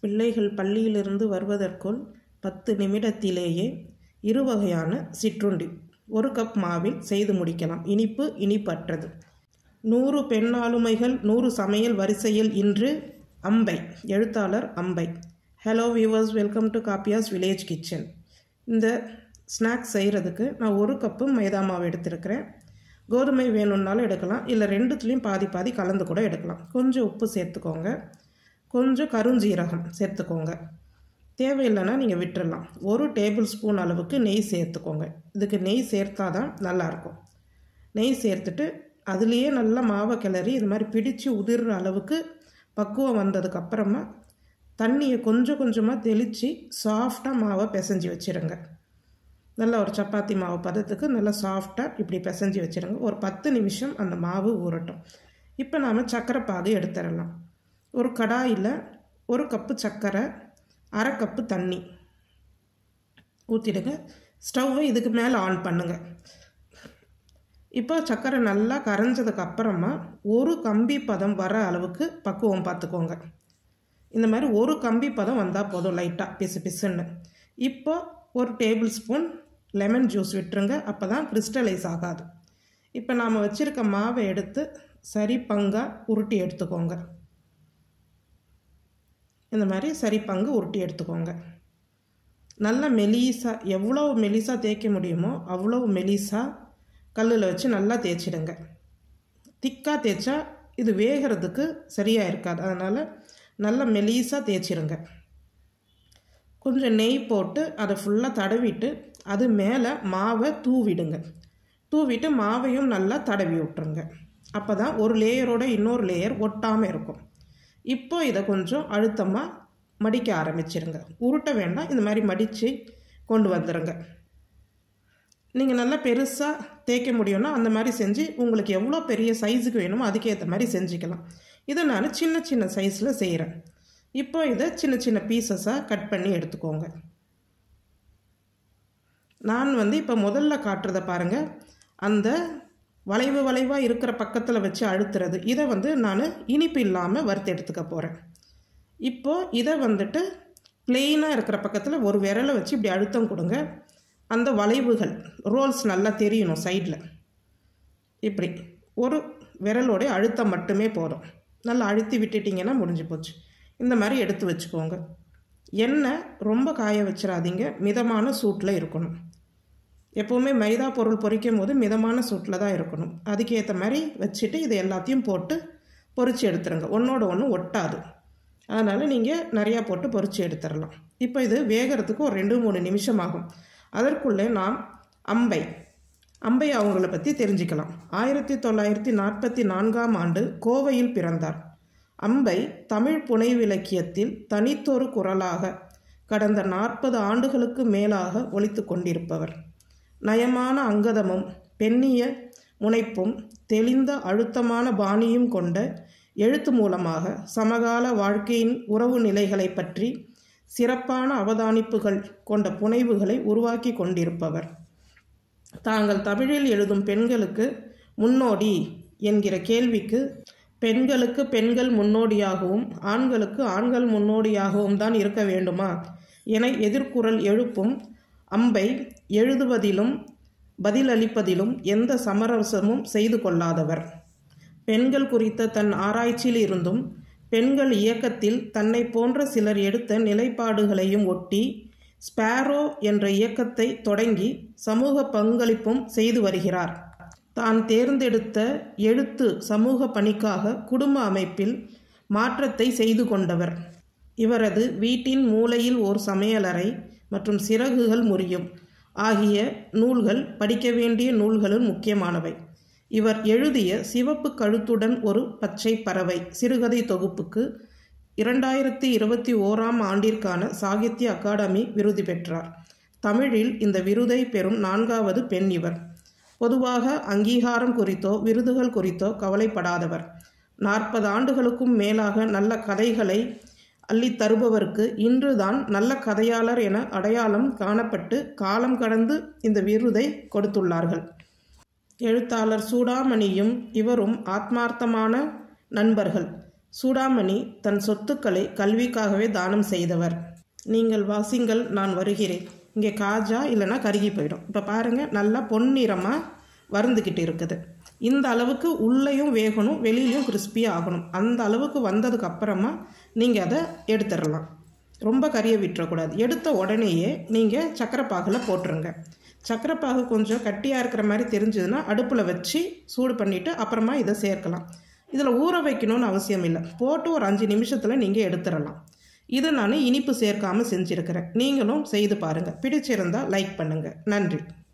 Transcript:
பிள்ளைகள் பள்ளியிலிருந்து வருவதற்குள் பத்து நிமிடத்திலேயே இரு வகையான சிற்றுண்டி ஒரு கப் மாவில் செய்து முடிக்கலாம் இனிப்பு இனிப்பற்றது நூறு பெண் ஆளுமைகள் நூறு சமையல் வரிசையில் இன்று அம்பை எழுத்தாளர் Ambai hello viewers welcome to காப்பியாஸ் வில்லேஜ் கிச்சன் இந்த ஸ்நாக்ஸ் செய்கிறதுக்கு நான் ஒரு கப்பு மைதா மாவு எடுத்திருக்கிறேன் கோதுமை வேணும்னாலும் எடுக்கலாம் இல்லை ரெண்டுத்துலேயும் பாதி பாதி கலந்து கூட எடுக்கலாம் கொஞ்சம் உப்பு சேர்த்துக்கோங்க கொஞ்சம் கருஞ்சீரகம் சேர்த்துக்கோங்க தேவையில்லைன்னா நீங்கள் விட்டுறலாம் ஒரு டேபிள் ஸ்பூன் அளவுக்கு நெய் சேர்த்துக்கோங்க இதுக்கு நெய் சேர்த்தா தான் நல்லாயிருக்கும் நெய் சேர்த்துட்டு அதுலேயே நல்லா மாவை கிளறி இது மாதிரி பிடிச்சு உதிர்ற அளவுக்கு பக்குவம் வந்ததுக்கப்புறமா தண்ணியை கொஞ்சம் கொஞ்சமாக தெளித்து சாஃப்டாக மாவை பிசைஞ்சு வச்சுருங்க நல்லா ஒரு சப்பாத்தி மாவு பதத்துக்கு நல்லா சாஃப்டாக இப்படி பிசைஞ்சு வச்சுருங்க ஒரு பத்து நிமிஷம் அந்த மாவு ஊறட்டும் இப்போ நாம் சர்க்கரை பாகு எடுத்துடலாம் ஒரு கடாயில் ஒரு கப்பு சர்க்கரை அரை கப்பு தண்ணி ஊற்றிடுங்க ஸ்டவ்வை இதுக்கு மேலே ஆன் பண்ணுங்கள் இப்போ சர்க்கரை நல்லா கரைஞ்சதுக்கு அப்புறமா ஒரு கம்பி பதம் வர அளவுக்கு பக்குவம் பார்த்துக்கோங்க இந்த மாதிரி ஒரு கம்பி பதம் வந்தால் போதும் லைட்டாக பிசு பிசுன்னு இப்போ ஒரு டேபிள் ஸ்பூன் லெமன் ஜூஸ் விட்டுருங்க அப்போ தான் கிறிஸ்டலைஸ் ஆகாது இப்போ நாம் வச்சுருக்க மாவை எடுத்து சரி பங்காக உருட்டி எடுத்துக்கோங்க இந்த மாதிரி சரி பங்கு உருட்டி எடுத்துக்கோங்க நல்லா மெலிசாக எவ்வளோ மெலிசாக தேய்க்க முடியுமோ அவ்வளோ மெலிசாக கல்லில் வச்சு நல்லா தேய்ச்சிடுங்க திக்காக தேய்ச்சா இது வேகிறதுக்கு சரியாக இருக்காது அதனால் நல்லா மெலிசாக தேய்ச்சிருங்க கொஞ்சம் நெய் போட்டு அதை ஃபுல்லாக தடவிட்டு அது மேலே மாவை தூவிடுங்க தூவிட்டு மாவையும் நல்லா தடவி விட்டுருங்க அப்போ தான் ஒரு லேயரோட இன்னொரு லேயர் ஒட்டாமல் இருக்கும் இப்போ இதை கொஞ்சம் அழுத்தமாக மடிக்க ஆரம்பிச்சிருங்க உருட்ட வேண்டாம் இந்த மாதிரி மடித்து கொண்டு வந்துடுங்க நீங்கள் நல்லா பெருசாக தேய்க்க முடியும்னா அந்த மாதிரி செஞ்சு உங்களுக்கு எவ்வளோ பெரிய சைஸுக்கு வேணுமோ அதுக்கேற்ற மாதிரி செஞ்சுக்கலாம் இதை நான் சின்ன சின்ன சைஸில் செய்கிறேன் இப்போ இதை சின்ன சின்ன பீசஸாக கட் பண்ணி எடுத்துக்கோங்க நான் வந்து இப்போ முதல்ல காட்டுறத பாருங்கள் அந்த வளைவு வளைவாக இருக்கிற பக்கத்தில் வச்சு அழுத்துறது இதை வந்து நான் இனிப்பு இல்லாமல் வறுத்து எடுத்துக்க போகிறேன் இப்போது இதை வந்துட்டு பிளெயினாக இருக்கிற பக்கத்தில் ஒரு விரலை வச்சு இப்படி அழுத்தம் கொடுங்க அந்த வளைவுகள் ரோல்ஸ் நல்லா தெரியணும் சைடில் இப்படி ஒரு விரலோடைய அழுத்தம் மட்டுமே போதும் நல்லா அழுத்தி விட்டுட்டிங்கன்னா முடிஞ்சு போச்சு இந்த மாதிரி எடுத்து வச்சுக்கோங்க எண்ணெய் ரொம்ப காய வச்சிடாதீங்க மிதமான சூட்டில் இருக்கணும் எப்போவுமே மைதா பொருள் பொரிக்கும் போது மிதமான சூட்டில் தான் இருக்கணும் அதுக்கேற்ற மாதிரி வச்சுட்டு இது எல்லாத்தையும் போட்டு பொரித்து எடுத்துருங்க ஒன்றோட ஒன்று ஒட்டாது அதனால் நீங்கள் நிறையா போட்டு பொரித்து எடுத்துடலாம் இப்போ இது வேகிறதுக்கு ஒரு ரெண்டு மூணு நிமிஷம் ஆகும் அதற்குள்ளே நாம் அம்பை அம்பை அவங்கள பற்றி தெரிஞ்சுக்கலாம் ஆயிரத்தி தொள்ளாயிரத்தி நாற்பத்தி நான்காம் ஆண்டு கோவையில் பிறந்தார் அம்பை தமிழ் புனைவிலக்கியத்தில் தனித்தொரு குரலாக கடந்த நாற்பது ஆண்டுகளுக்கு மேலாக ஒழித்து கொண்டிருப்பவர் நயமான அங்கதமும் பெண்ணிய முனைப்பும் தெளிந்த அழுத்தமான பாணியும் கொண்ட எழுத்து மூலமாக சமகால வாழ்க்கையின் உறவு நிலைகளை பற்றி சிறப்பான அவதானிப்புகள் கொண்ட புனைவுகளை உருவாக்கி கொண்டிருப்பவர் தாங்கள் தமிழில் எழுதும் பெண்களுக்கு முன்னோடி என்கிற கேள்விக்கு பெண்களுக்கு பெண்கள் முன்னோடியாகவும் ஆண்களுக்கு ஆண்கள் முன்னோடியாகவும் தான் இருக்க வேண்டுமா என எதிர்குரல் எழுப்பும் அம்பை எழுதுவதிலும் பதிலளிப்பதிலும் எந்த சமரசமும் செய்து கொள்ளாதவர் பெண்கள் குறித்த தன் ஆராய்ச்சியில் இருந்தும் பெண்கள் இயக்கத்தில் தன்னை போன்ற சிலர் எடுத்த நிலைப்பாடுகளையும் ஒட்டி ஸ்பேரோ என்ற இயக்கத்தை தொடங்கி சமூக பங்களிப்பும் செய்து வருகிறார் தான் தேர்ந்தெடுத்த எழுத்து சமூக பணிக்காக குடும்ப அமைப்பில் மாற்றத்தை செய்து கொண்டவர் இவரது வீட்டின் மூலையில் ஓர் சமையலறை மற்றும் சிறகுகள் முறியும் ஆகிய நூல்கள் படிக்க வேண்டிய நூல்களும் முக்கியமானவை இவர் எழுதிய சிவப்பு கழுத்துடன் ஒரு பச்சை பறவை சிறுகதை தொகுப்புக்கு இரண்டாயிரத்தி இருபத்தி ஓராம் ஆண்டிற்கான சாகித்ய அகாடமி விருது பெற்றார் தமிழில் இந்த விருதை பெறும் நான்காவது பெண் இவர் பொதுவாக அங்கீகாரம் குறித்தோ விருதுகள் குறித்தோ கவலைப்படாதவர் நாற்பது ஆண்டுகளுக்கும் மேலாக நல்ல கதைகளை அள்ளித் தருபவருக்கு இன்றுதான் நல்ல கதையாளர் என அடையாளம் காணப்பட்டு காலம் கடந்து இந்த விருதை கொடுத்துள்ளார்கள் எழுத்தாளர் சூடாமணியும் இவரும் ஆத்மார்த்தமான நண்பர்கள் சூடாமணி தன் சொத்துக்களை கல்விக்காகவே தானம் செய்தவர் நீங்கள் வாசிங்கள் நான் வருகிறேன் இங்கே காஜா இல்லைன்னா கருகி போயிடும் இப்போ பாருங்கள் நல்லா பொன்னிறமாக வறுந்துக்கிட்டு இருக்குது இந்த அளவுக்கு உள்ளேயும் வேகணும் வெளியிலையும் கிறிஸ்பியாக ஆகணும் அந்த அளவுக்கு வந்ததுக்கு அப்புறமா நீங்கள் அதை எடுத்துடலாம் ரொம்ப கறியை விட்டுறக்கூடாது எடுத்த உடனேயே நீங்கள் சக்கரைப்பாகில் போட்டுருங்க சக்கரைப்பாகு கொஞ்சம் கட்டியாக இருக்கிற மாதிரி தெரிஞ்சதுன்னா அடுப்பில் வச்சு சூடு பண்ணிவிட்டு அப்புறமா இதை சேர்க்கலாம் இதில் ஊற வைக்கணும்னு அவசியம் இல்லை போட்டு ஒரு அஞ்சு நிமிஷத்தில் நீங்கள் எடுத்துடலாம் இது நான் இனிப்பு சேர்க்காமல் செஞ்சுருக்கிறேன் நீங்களும் செய்து பாருங்கள் பிடிச்சிருந்தால் லைக் பண்ணுங்கள் நன்றி